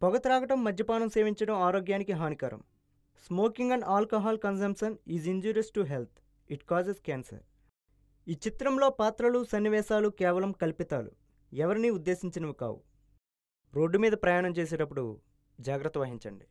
పొగ త్రాగటం మద్యపానం సేవించడం ఆరోగ్యానికి హానికరం smoking and alcohol consumption is injurious to health it causes cancer ఈ చిత్రంలో పాత్రలు సన్నివేశాలు కేవలం కల్పితాలు ఎవరిని ఉద్దేశించినవి కావు రోడ్డు మీద ప్రయాణం చేసేటప్పుడు జాగ్రత్త వహించండి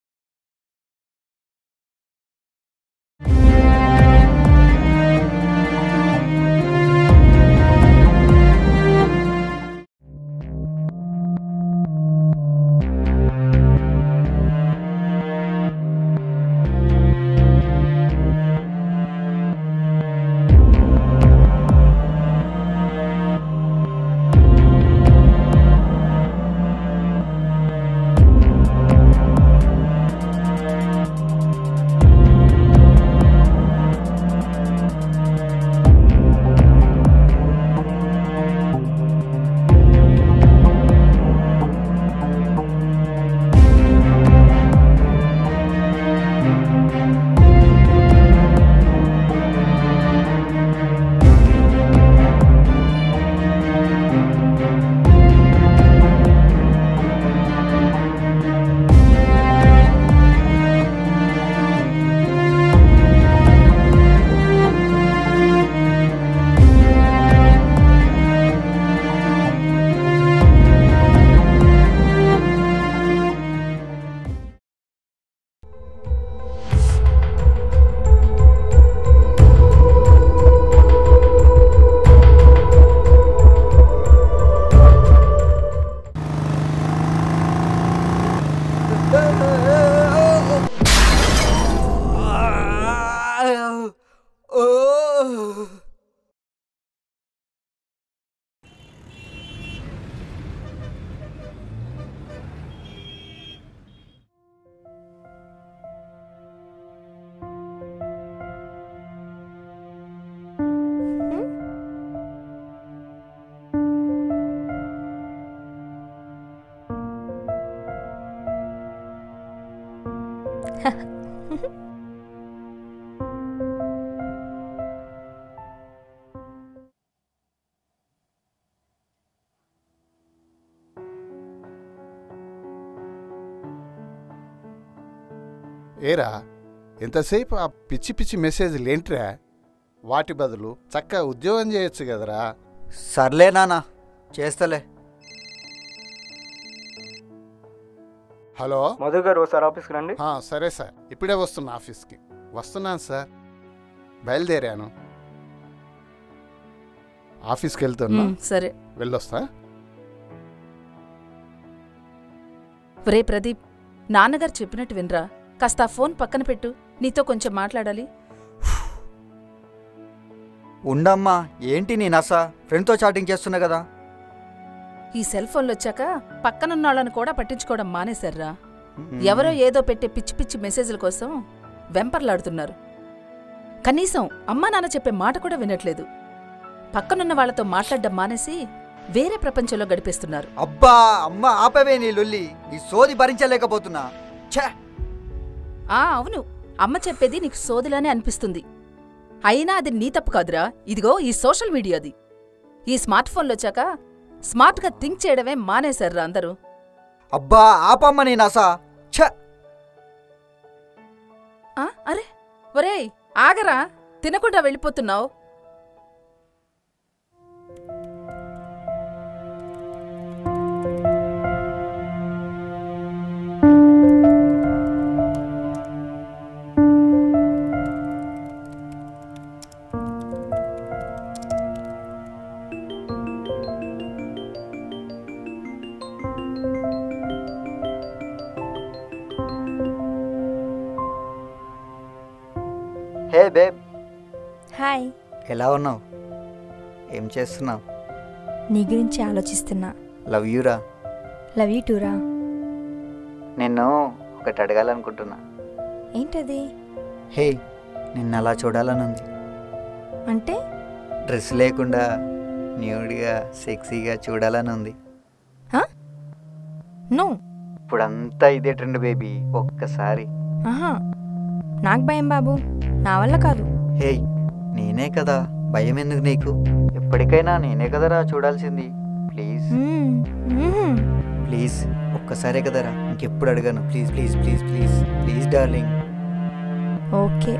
ఏరా ఎంతసేపు ఆ పిచ్చి పిచ్చి మెసేజ్లు ఏంట్రా వాటి బదులు చక్కగా ఉద్యోగం చేయొచ్చు కదరా సర్లే నాన్న చేస్తలే హలో మధు గారు ఒకసారి ఆఫీస్కి రండి ఆ, సరే సార్ ఇప్పుడే వస్తున్నా ఆఫీస్కి వస్తున్నాను సార్ బయలుదేరాను ఆఫీస్కి వెళ్తున్నా ఉమ్, సరే వెళ్ళొస్తా రే ప్రదీప్ నాన్నగారు చెప్పినట్టు వినరా కాస్త ఆ ఫోన్ పక్కన పెట్టు నీతో కొంచెం మాట్లాడాలి ఉండమ్మా ఏంటి నీ నస ఫ్రెండ్తో చాటింగ్ చేస్తున్నా కదా ఈ సెల్ ఫోన్లు వచ్చాక పక్కనున్న వాళ్ళని కూడా పట్టించుకోవడం మానేశారా ఎవరో ఏదో పెట్టే పిచ్చి పిచ్చి మెసేజ్ల కోసం వెంపర్లాడుతున్నారు కనీసం అమ్మా నాన్న చెప్పే మాట కూడా వినట్లేదు పక్కనున్న వాళ్ళతో మాట్లాడడం మానేసి వేరే ప్రపంచంలో గడిపేస్తున్నారు అబ్బా అమ్మ ఆపవే నీ లొల్లి నీ సోది భరించలేకపోతున్నా ఛే ఆ అవును అమ్మ చెప్పేది నీకు సోదిలానే అనిపిస్తుంది అయినా అది నీ తప్పు కాదురా ఇదిగో ఈ సోషల్ మీడియాది ఈ స్మార్ట్ ఫోన్లు వచ్చాక స్మార్ట్గా థింక్ చేయడమే మానేశారురా అందరూ అబ్బా ఆపమ్మ నీ నస ఛే ఆ, అరే ఒరేయ్ ఆగరా తినకుండా వెళ్ళిపోతున్నావు హే బేబ్ హాయ్ ఎలా ఉన్నావు ఏం చేస్తున్నావు నీ గురించి ఆలోచిస్తున్నా లవ్ యూరా లవ్ యూ టూరా నిన్ను ఒకటి అడగాలనుకుంటున్నా ఏంటది హే నిన్ను అలా చూడాలని ఉంది అంటే డ్రెస్ లేకుండా న్యూడ్గా సెక్సీగా చూడాలని ఉంది నో ఇప్పుడంతా ఇదే ట్రెండ్ బేబీ ఒక్కసారి ఆహా నాకు భయం బాబు నా వల్ల కాదు హే నేనే కదా భయం ఎందుకు నీకు ఎప్పటికైనా నేనే కదరా చూడాల్సింది ప్లీజ్ మ్మ్, మ్మ్. ప్లీజ్ ఒక్కసారే కదరా ఇంకెప్పుడు అడగాను please please please please please darling okay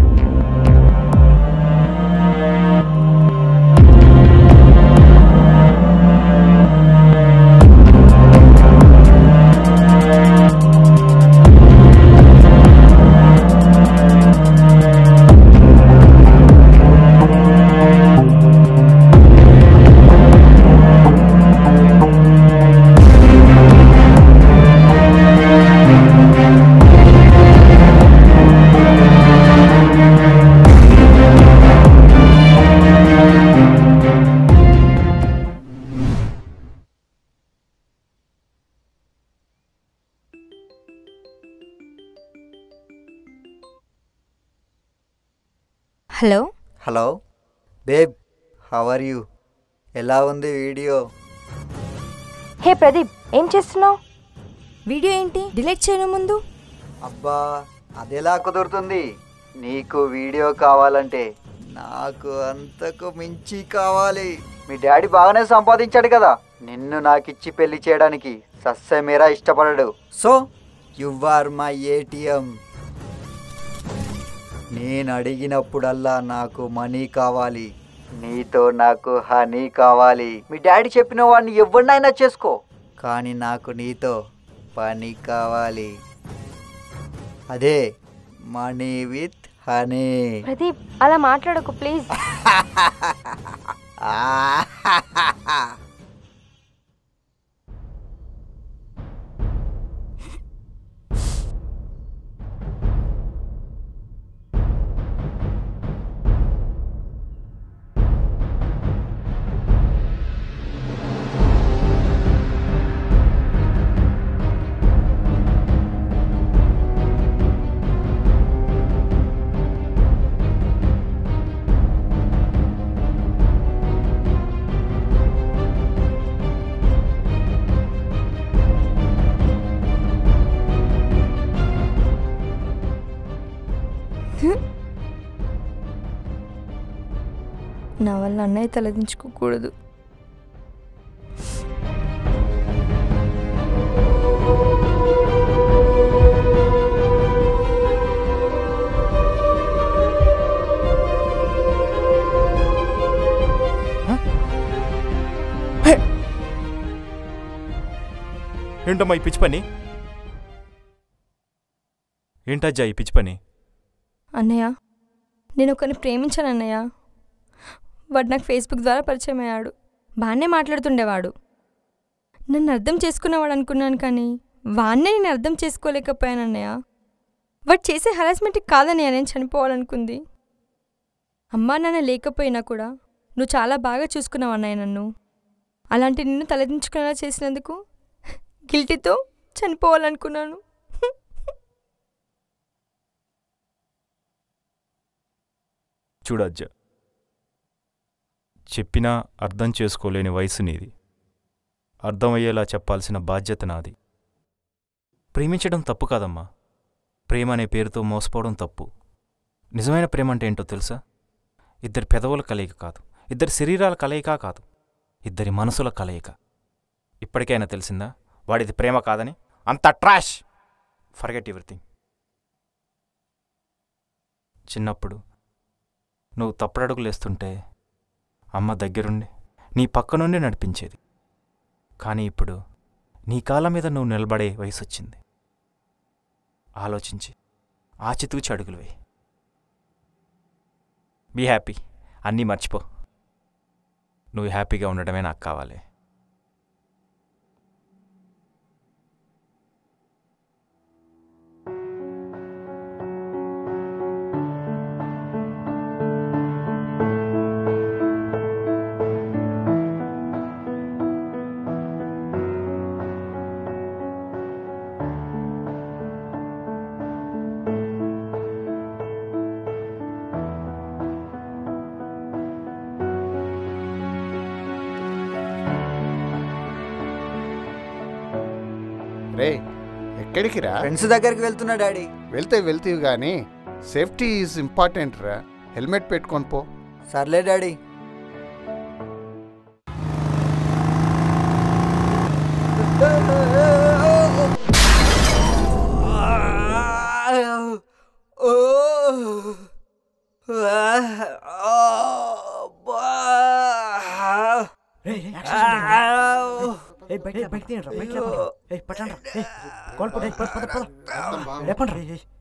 hello hello babe how are you ఎలా ఉంది వీడియో హే ప్రదీప్ ఏం చేస్తున్నావు వీడియో ఏంటి డిలీట్ చేయను ముందు అబ్బా అదెలా కుదురుతుంది నీకు వీడియో కావాలంటే నాకు అంతకు మించి కావాలి మీ డాడీ బాగానే సంపాదించాడు కదా నిన్ను నాకిచ్చి పెళ్లి చేయడానికి సస్యమేరా ఇష్టపడడు so you are my ATM నేను అడిగినప్పుడల్లా నాకు మనీ కావాలి నీతో నాకు హనీ కావాలి మీ డాడీ చెప్పిన వాడిని ఎవరినైనా చేసుకో కానీ నాకు నీతో పని కావాలి అదే మనీ విత్ హనీ ప్రదీప్ అలా మాట్లాడకు ప్లీజ్ నా వల్ల అన్నయ్య తలదించుకోకూడదు ఏంటమ్మా ఈ పిచ్చి పని ఏంటజ్జా ఈ పిచ్చి పని అన్నయ్య నేను ఒకరిని ప్రేమించాను అన్నయ్య వాడు నాకు ఫేస్బుక్ ద్వారా పరిచయం అయ్యాడు బాగానే మాట్లాడుతుండేవాడు నన్ను అర్థం చేసుకున్నవాడు అనుకున్నాను కానీ వాడినే నేను అర్థం చేసుకోలేకపోయాను అన్నయ్య వాడు చేసే హరాస్మెంట్కి కాదన్నయ్య నేను చనిపోవాలనుకుంది అమ్మా నాన్న లేకపోయినా కూడా నువ్వు చాలా బాగా చూసుకున్నావు అన్నయ్య నన్ను అలాంటి నిన్ను తలదించుకునేలా చేసినందుకు గిల్టీతో చనిపోవాలనుకున్నాను చూడజ్జా చెప్పినా అర్థం చేసుకోలేని వయసు నీది అర్థమయ్యేలా చెప్పాల్సిన బాధ్యత నాది ప్రేమించడం తప్పు కాదమ్మా ప్రేమ అనే పేరుతో మోసపోవడం తప్పు నిజమైన ప్రేమ అంటే ఏంటో తెలుసా ఇద్దరి పెదవుల కలయిక కాదు ఇద్దరి శరీరాల కలయిక కాదు ఇద్దరి మనసుల కలయిక ఇప్పటికైనా తెలిసిందా వాడిది ప్రేమ కాదని అంత ట్రాష్ ఫర్గెట్ ఎవ్రీథింగ్ చిన్నప్పుడు నువ్వు తప్పుడడుగులేస్తుంటే అమ్మ దగ్గరుండి నీ పక్క నుండి నడిపించేది కానీ ఇప్పుడు నీ కాళ్ళ మీద నువ్వు నిలబడే వయసు వచ్చింది ఆలోచించి ఆచితూచి అడుగులు వేయి బీ హ్యాపీ అన్నీ మర్చిపో నువ్వు హ్యాపీగా ఉండడమే నాకు కావాలి రే ఎక్కడికి రా ఫ్రెండ్స్ దగ్గరికి వెళ్తున్నా డాడీ వెళ్తే వెళ్తీవి కానీ సేఫ్టీ ఈజ్ ఇంపార్టెంట్ రా హెల్మెట్ పెట్టుకొని పో సర్లే డాడీ ఏ బైక్ ఏ, బైక్ తీయండి రా, బైక్ లేపండి. ఏ పట్టండి రా. ఏ, కాల్ పట్టు. ఏ, పద, పద, పద. లేపండి రా. ఏ, ఏ.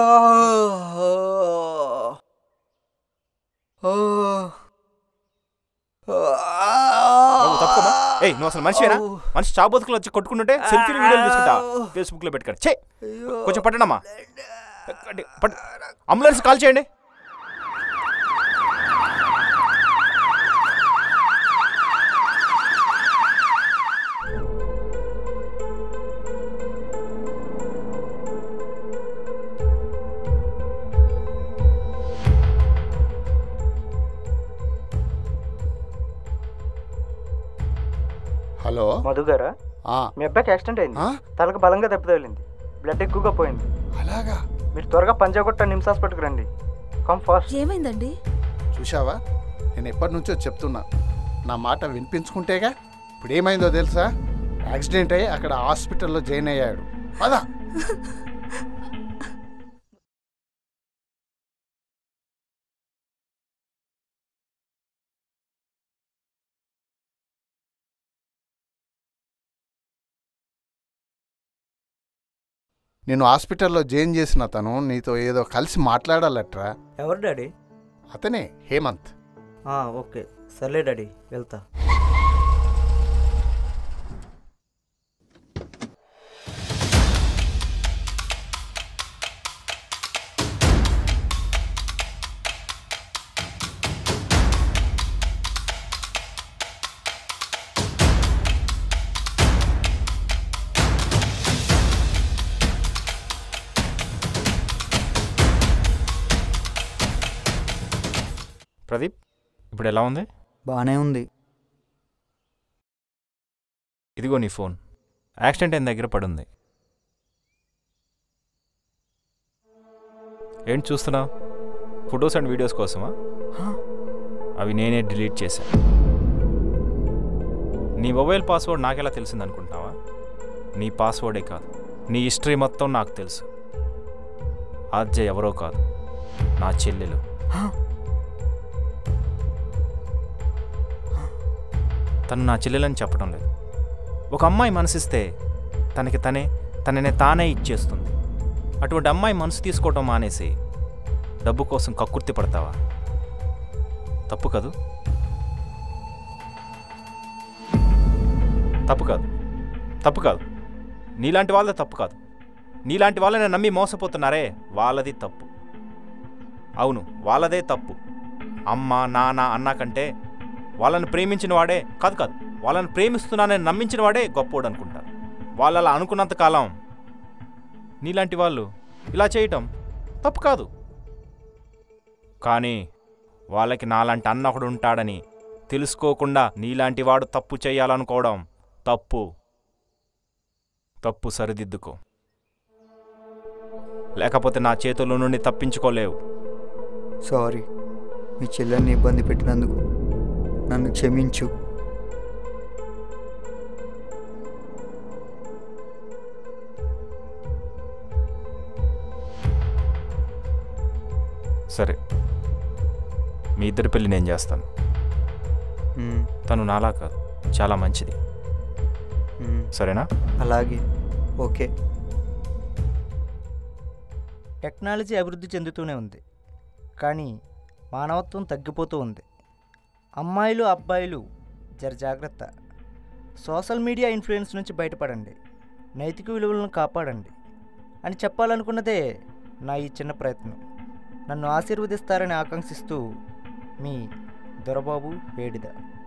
బాబు, తప్పుకోమా ఏయ్ నువ్వు అసలు మనిషివేనా మనిషి చాబోతుకులు వచ్చి కొట్టుకుంటుంటే సెల్ఫీలు వీడియోలు తీసుకుంటా ఫేస్బుక్ లో పెట్టుకోండి చే కొంచెం పట్టండమ్మా పట్టు, పట్టు. అంబులెన్స్ కాల్ చేయండి హలో మధు గారా ఆ, మీ అబ్బాయికి యాక్సిడెంట్ అయింది ఆ? తలకు బలంగా దెబ్బ తగిలింది బ్లడ్ ఎక్కువగా పోయింది అలాగా మీరు త్వరగా పంజాగుట్ట నిమ్స్ హాస్పిటల్కి రండి కమ్ ఫాస్ట్ ఏమైందండి చూశావా నేను ఎప్పటి నుంచో చెప్తున్నా నా మాట వినిపించుకుంటేగా ఇప్పుడు ఏమైందో తెలుసా యాక్సిడెంట్ అయ్యి అక్కడ హాస్పిటల్లో జాయిన్ అయ్యాడు పదా నేను హాస్పిటల్లో జాయిన్ చేసిన తను నీతో ఏదో కలిసి మాట్లాడాలట్రా ఎవరు డాడీ అతనే హేమంత్ ఆ, ఓకే సర్లే డాడీ వెళ్తా ప్రదీప్ ఇప్పుడు ఎలా ఉంది బాగానే ఉంది ఇదిగో నీ ఫోన్ యాక్సిడెంట్ అయిన దగ్గర పడుంది ఏంటి చూస్తున్నావు ఫొటోస్ అండ్ వీడియోస్ కోసమా అవి నేనే డిలీట్ చేశాను నీ మొబైల్ పాస్వర్డ్ నాకెలా తెలిసింది అనుకుంటున్నావా నీ పాస్వర్డే కాదు నీ హిస్టరీ మొత్తం నాకు తెలుసు ఆద్య ఎవరో కాదు నా చెల్లెలు తను నా చెల్లెలని చెప్పడం లేదు ఒక అమ్మాయి మనసిస్తే తనకి తనే తనని తానే ఇచ్చేస్తుంది అటువంటి అమ్మాయి మనసు తీసుకోవటం మానేసి డబ్బు కోసం కక్కుర్తి పడతావా తప్పు కాదు తప్పు కాదు తప్పు కాదు నీలాంటి వాళ్ళది తప్పు కాదు నీలాంటి వాళ్ళని నమ్మి మోసపోతున్నారే వాళ్ళది తప్పు అవును వాళ్ళదే తప్పు అమ్మ నాన్న అన్న కంటే వాళ్ళని ప్రేమించిన వాడే కాదు కాదు వాళ్ళని ప్రేమిస్తున్నానని నమ్మించిన వాడే గొప్పోడు అనుకుంటారు వాళ్ళు అలా అనుకున్నంత కాలం నీలాంటి వాళ్ళు ఇలా చేయటం తప్పు కాదు కానీ వాళ్ళకి నాలాంటి అన్న ఒకడు ఉంటాడని తెలుసుకోకుండా నీలాంటి వాడు తప్పు చేయాలనుకోవడం తప్పు తప్పు సరిదిద్దుకో లేకపోతే నా చేతుల్లో నుండి తప్పించుకోలేవు సారీ మీ చెల్లెల్ని ఇబ్బంది పెట్టినందుకు నన్ను క్షమించు సరే మీ ఇద్దరి పెళ్లి నేను చేస్తాను మ్మ్, తను నాలా కాదు చాలా మంచిది మ్మ్. సరేనా అలాగే ఓకే టెక్నాలజీ అభివృద్ధి చెందుతూనే ఉంది కానీ మానవత్వం తగ్గిపోతూ ఉంది అమ్మాయిలు అబ్బాయిలు జర జాగ్రత్త సోషల్ మీడియా ఇన్ఫ్లుయెన్స్ నుంచి బయటపడండి నైతిక విలువలను కాపాడండి అని చెప్పాలనుకున్నదే నా ఈ చిన్న ప్రయత్నం నన్ను ఆశీర్వదిస్తారని ఆకాంక్షిస్తూ మీ దొరబాబు వేడిద